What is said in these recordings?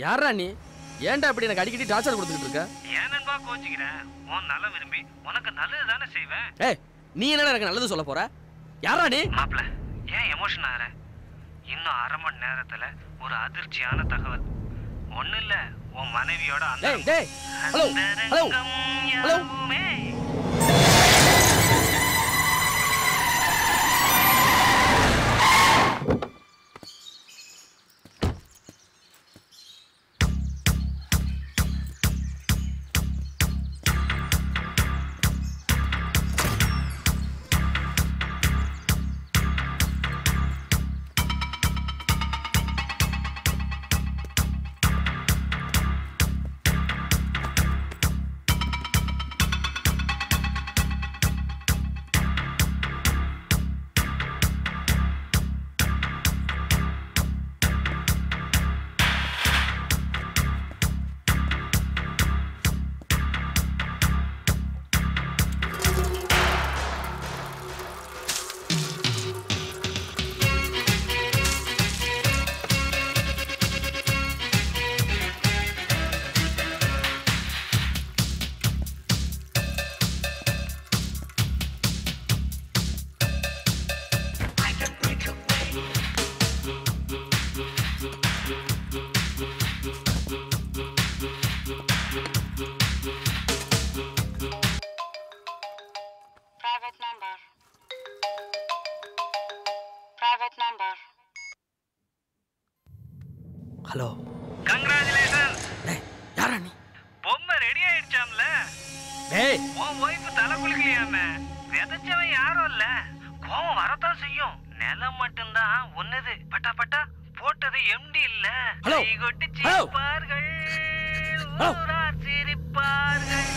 யாரா நீ ஏன்டா இப்படி எனக்கு அடிக்கடி டார்ச்சர் கொடுத்துக்கிட்டு இருக்க ஏன் நண்பா கோச்சிக்கிறேன் உன் நல்ல விரும்பி உனக்கு நல்லது தானே செய்வேன் ஏய் நீ என்னடா எனக்கு நல்லது சொல்ல போற யாரா நீ மாப்ள ஏன் எமோஷன் ஆகிற இன்னும் அரை மணி நேரத்துல ஒரு அதிர்ச்சியான தகவல் ஒண்ணு இல்ல உன் மனைவியோட அந்த டேய் டேய் hello hello hello Private number. Private number. Hello congratulation டேய் யாரா நீ பொம்மை ரெடி ஆயிடுச்சாம்ல டேய் உன் ஒய்ஃப் தலை குளிக்கலையாம விதைச்சவன் யாரும் இல்ல கோவம் வரத்தான் செய்யும் நிலம் மட்டும்தான் ஒண்ணுது பட்டா பட்டா போட்டது எம்டி இல்ல ஹலோ. கைகொட்டி ஹலோ. சிரிப்பார்கள் ஹலோ. ஊரார் சிரிப்பார்கள்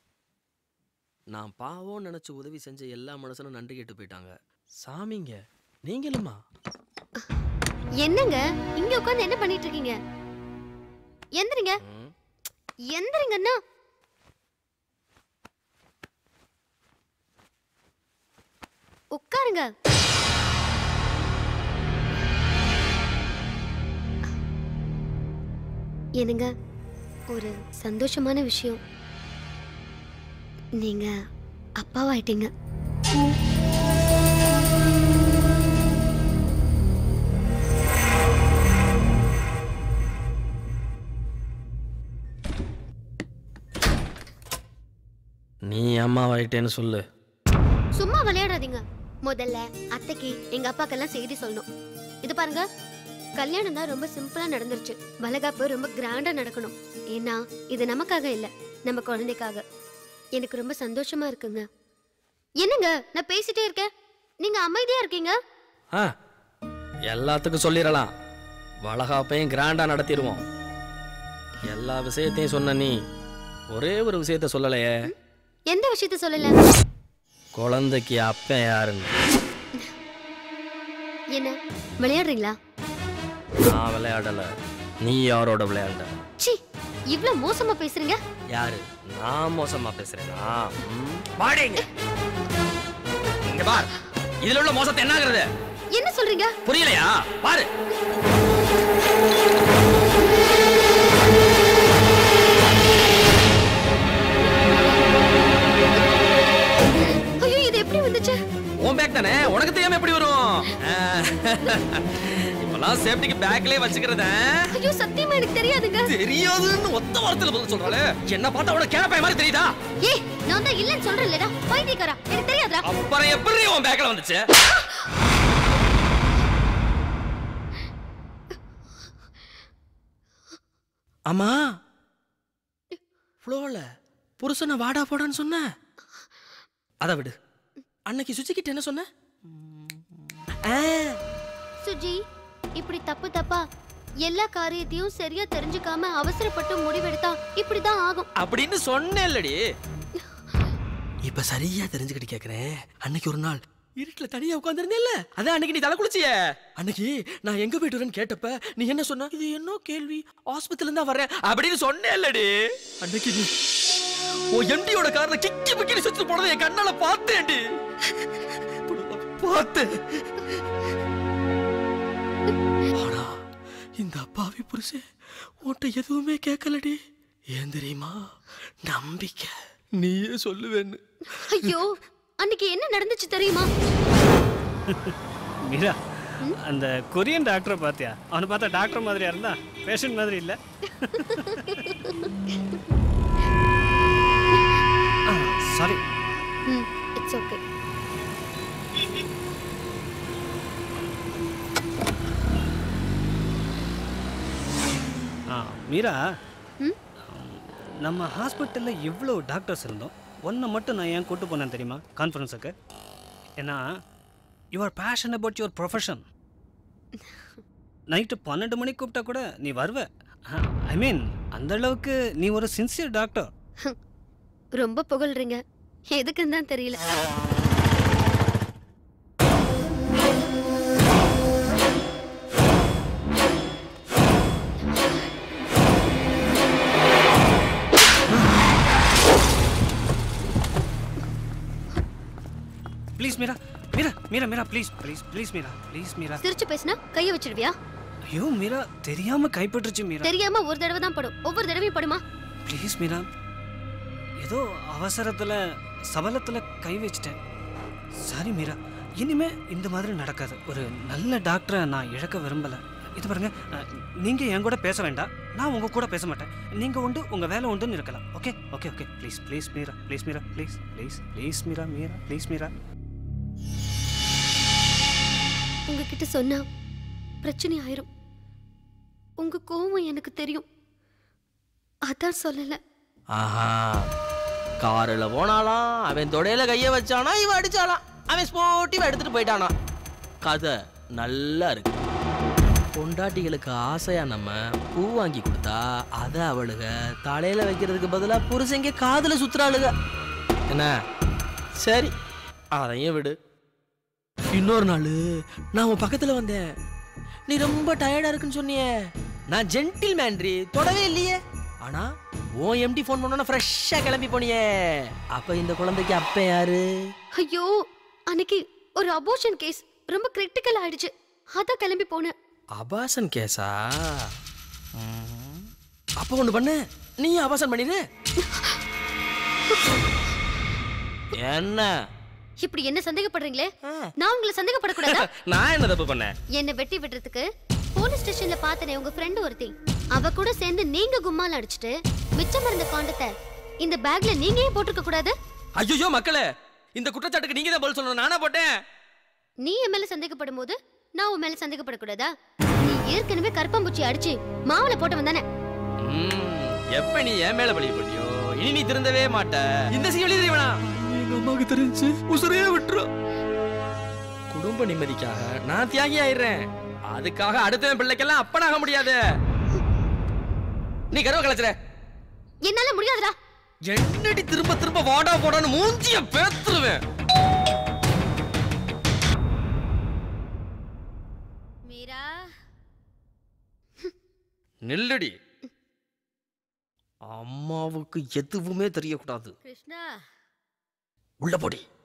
நான் பாவம் நினைச்சு உதவி செஞ்ச எல்லா மனுஷனும் நன்றி கேட்டு போயிட்டாங்க சாமிங்க நீங்களுமா என்னங்க இங்க உட்கார்ந்து என்ன பண்ணிட்டு இருக்கீங்க எந்திரிங்க ம். எந்திரிங்கண்ணா உட்காருங்க என்னங்க ஒரு சந்தோஷமான விஷயம் நீங்க அப்பாவாயிட்டீங்க நீ அம்மாவாயிட்டேன்னு சொல்லு சும்மா விளையாடாதீங்க முதல்ல அத்தைக்கு எங்க அப்பாக்கெல்லாம் செய்தி சொல்லணும் இது பாருங்க கல்யாணம் தான் ரொம்ப சிம்பிளா நடந்துருச்சு வளகாப்பு ரொம்ப கிராண்டா நடக்கணும் ஏன்னா இது நமக்காக இல்ல நம்ம குழந்தைக்காக எனக்கு ரொம்ப சந்தோஷமா இருக்குங்க என்னங்க நான் பேசிட்டே இருக்கேன் நீங்க அமைதியா இருக்கீங்க ஆ எல்லாத்துக்கும் சொல்லிடலாம் வளகாப்பையும் கிராண்டா நடத்திடுவோம் எல்லா விஷயத்தையும் சொன்ன நீ ஒரே ஒரு விஷயத்த சொல்லலையே எந்த விஷயத்த சொல்லல குழந்தைக்கு அப்பன் யாருன்னு என்ன விளையாடுறீங்களா நான் விளையாடல நீ யாரோட விளையாண்ட சி இவ்ளோ மோசமா பேசுறீங்க யாரு நான் மோசமா பேசுறேனா ம், வாடி இங்க. இங்க பார் இதுல உள்ள மோசத்தை என்னங்கிறது என்ன சொல்றீங்க புரியலையா பாரு ஐயோ இது எப்படி வந்துச்சு உன் பேக் தானே உனக்கு தெரியாம எப்படி வரும் ஆ, இப்பெல்லாம் சேஃப்டிக்கு பேக்லயே வச்சுக்கிறத ஐயோ சத்தியமா எனக்கு தெரியாதுங்க தெரியாதுன்னு ஒத்த வாரத்துல பதில் சொல்றாளே என்ன பார்த்தா உனக்கு கேப்பை மாதிரி தெரியுதா ஏய் நான் தான் இல்லன்னு சொல்றேன்லடா பைத்தியக்காரா எனக்கு தெரியாதுடா அப்புறம் எப்படி உன் பேக்ல வந்துச்சு அம்மா ஃப்ளோல புருஷனை வாடா போடான்னு சொன்ன அதை விடு அன்னைக்கு சுச்சிக்கிட்ட என்ன சொன்ன ஆ, சுஜி இப்படி தப்பு தப்பா எல்லா காரியத்தையும் சரியா தெரிஞ்சுக்காம அவசரப்பட்டு முடிவெடுத்தா இப்படிதான் ஆகும் அப்படின்னு சொன்னேன்லடி இப்ப சரியா தெரிஞ்சுக்கிட்டு கேக்குறேன் அன்னைக்கு ஒரு நாள் இருட்டுல தனியா உட்கார்ந்திருந்தேல்ல அதான் அன்னைக்கு நீ தலை குளிச்சிய அன்னைக்கு நான் எங்க போயிட்டு வரேன்னு கேட்டப்ப நீ என்ன சொன்ன இது என்ன கேள்வி ஆஸ்பத்திரில தான் வர்றேன் அப்படின்னு சொன்னேன்லடி அன்னைக்கு நீ உன் எம்டியோட கார்ல கிக்கி பிக்கி சுத்தி போனதை என் கண்ணால பார்த்தேன்டி பார்த்தேன் ஆனா இந்த அப்பாவி புருஷன் உன்கிட்ட எதுவுமே கேட்கலடி ஏன் தெரியுமா நம்பிக்கை நீயே சொல்லுவேன்னு ஐயோ அன்னைக்கு என்ன நடந்துச்சு தெரியுமா மீரா அந்த கொரியன் டாக்டரை பார்த்தியா அவனை பார்த்தா டாக்டர் மாதிரியா இருந்தா பேஷண்ட் மாதிரி இல்லை சாரி ம் இட்ஸ் ஓகே ஆ மீரா ம்? நம்ம ஹாஸ்பிட்டலில் இவ்வளோ டாக்டர்ஸ் இருந்தோம் ஒன்றை மட்டும் நான் ஏன் கூட்டு போனேன் தெரியுமா கான்ஃபரன்ஸுக்கு ஏன்னா your passion about your profession night பன்னெண்டு மணிக்கு கூப்பிட்டா கூட நீ வருவ ஐ மீன் அந்த அளவுக்கு நீ ஒரு சின்சியர் டாக்டர் ரொம்ப புகழ்றீங்க எதுக்குன்னு தான் தெரியல please Meera Meera Meera Meera please please please Meera please Meera சிரிச்சு பேசினா கைய வச்சிடுவியா ஐயோ மீரா தெரியாம கைப்பற்றுச்சு மீரா தெரியாம ஒரு தடவை தான் படும் ஒவ்வொரு தடவையும் படுமா ப்ளீஸ் மீரா ஏதோ அவசரத்துல சபலத்துல கை வச்சிட்டேன் சாரி மீரா இனிமே இந்த மாதிரி நடக்காது ஒரு நல்ல டாக்டரை நான் இழக்க விரும்பல இது பாருங்க அஹ், நீங்க என் கூட பேச வேண்டாம் நான் உங்க கூட பேச மாட்டேன் நீங்க உண்டு உங்க வேலை உண்டுன்னு இருக்கலாம் okay okay okay please please Meera please Meera please please please Meera Meera please Meera உங்ககிட்ட சொன்னா பிரச்சனை ஆயிரும் உங்க கோவம் எனக்கு தெரியும் அதான் சொல்லல ஆஹா காரில் போனாலாம் அவன் தொடையில கைய வச்சானா இவன் அடிச்சாலாம் அவன் ஸ்போர்ட்டிவ் எடுத்துட்டு போயிட்டானா கதை நல்லா இருக்கு பொண்டாட்டிகளுக்கு ஆசையா நம்ம பூ வாங்கி கொடுத்தா அதை அவளுக தலையில வைக்கிறதுக்கு பதிலா புருஷங்க காதுல சுத்துறாளுக என்ன சரி அதையும் விடு இன்னொரு நாள் நான் உன் பக்கத்துல வந்தேன் நீ ரொம்ப டயர்டா இருக்குன்னு சொன்னியே நான் ஜென்டில் மேன்ரி தொடவே இல்லையே ஆனா உன் எம்டி ஃபோன் பண்ணோன்னா ஃப்ரெஷ்ஷா கிளம்பி போனியே அப்ப இந்த குழந்தைக்கு அப்ப யாரு ஐயோ அன்னைக்கு ஒரு அபோஷன் கேஸ் ரொம்ப கிரிட்டிக்கல் ஆயிடுச்சு அதான் கிளம்பி போனேன் அபாசன் கேஸா ம். அப்ப ஒண்ணு பண்ணு நீ அபாசன் பண்ணிடு என்ன இப்படி என்ன சந்தேகப்படுறீங்களே ஆ. நான் உங்களை சந்தேகப்படக்கூடாதா நான் என்ன தப்பு பண்ணேன் என்னை வெட்டி விடுறதுக்கு போலீஸ் ஸ்டேஷன்ல பார்த்தனே உங்க ஃப்ரெண்ட் ஒருத்தி அவ கூட சேர்ந்து நீங்க கும்மால அடிச்சிட்டு மிச்சம் இருந்த காண்டத்தை இந்த பேக்ல நீங்க ஏன் போட்டிருக்க கூடாது ஐயோ மக்களே இந்த குற்றச்சாட்டுக்கு நீங்க தான் பதில் சொல்லணும் நானா போட்டேன் நீ என் மேல சந்தேகப்படும் போது நான் உன் மேல சந்தேகப்படக்கூடாதா நீ ஏற்கனவே கருப்பாம்பூச்சி அடிச்சு மாவுல போட்டவன் தானே ம், எப்ப நீ என் மேல பழிய போட்டியோ இனி நீ திருந்தவே மாட்ட இந்த சீவலி தெரியுமா எங்க அம்மாவுக்கு தெரிஞ்சு உசுரையே விட்டுரும் குடும்ப நிம்மதிக்காக நான் தியாகி ஆயிடுறேன் அதுக்காக அடுத்த பிள்ளைக்கெல்லாம் அப்பனாக முடியாது நீ கருவ கலைச்சிற என்னால முடியாதுடா என்னடி திரும்ப திரும்ப வாடா போடான்னு மூஞ்சிய பேத்துருவேன் மீரா நில்லுடி அம்மாவுக்கு எதுவுமே தெரியக்கூடாது கிருஷ்ணா உள்ள போடி